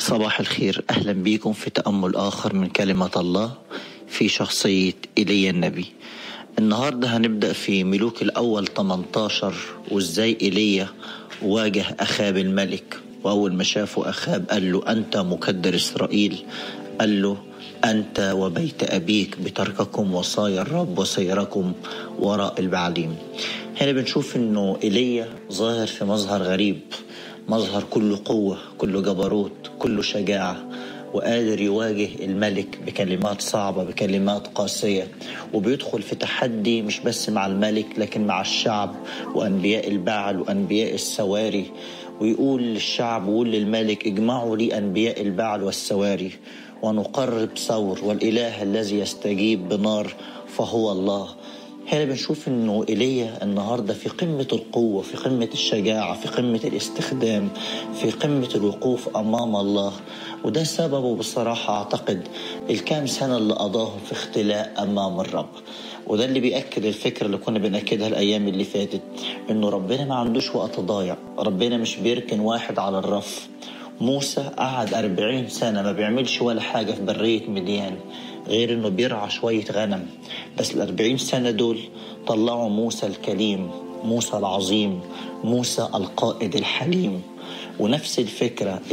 صباح الخير أهلا بكم في تأمل آخر من كلمة الله في شخصية إيليا النبي النهاردة هنبدأ في ملوك الأول 18 وإزاي إيليا واجه أخاب الملك وأول ما شافه أخاب قال له أنت مكدر إسرائيل قال له أنت وبيت أبيك بترككم وصايا الرب وسيركم وراء البعليم هنا بنشوف أنه إيليا ظاهر في مظهر غريب مظهر كله قوة كله جبروت كله شجاعة وقادر يواجه الملك بكلمات صعبة بكلمات قاسية وبيدخل في تحدي مش بس مع الملك لكن مع الشعب وأنبياء البعل وأنبياء السواري ويقول للشعب ويقول للملك اجمعوا لي أنبياء البعل والسواري ونقرب ثور والإله الذي يستجيب بنار فهو الله هنا بنشوف انه ايليا النهارده في قمه القوه في قمه الشجاعه في قمه الاستخدام في قمه الوقوف امام الله وده سببه بصراحه اعتقد الكام سنه اللي قضاهم في اختلاء امام الرب وده اللي بيأكد الفكرة اللي كنا بنأكدها الأيام اللي فاتت إنه ربنا ما عندوش وقت ضايع ربنا مش بيركن واحد على الرف موسى قعد أربعين سنة ما بيعملش ولا حاجة في برية مديان غير انه بيرعى شوية غنم بس الأربعين سنة دول طلعوا موسى الكليم موسى العظيم موسى القائد الحليم ونفس الفكرة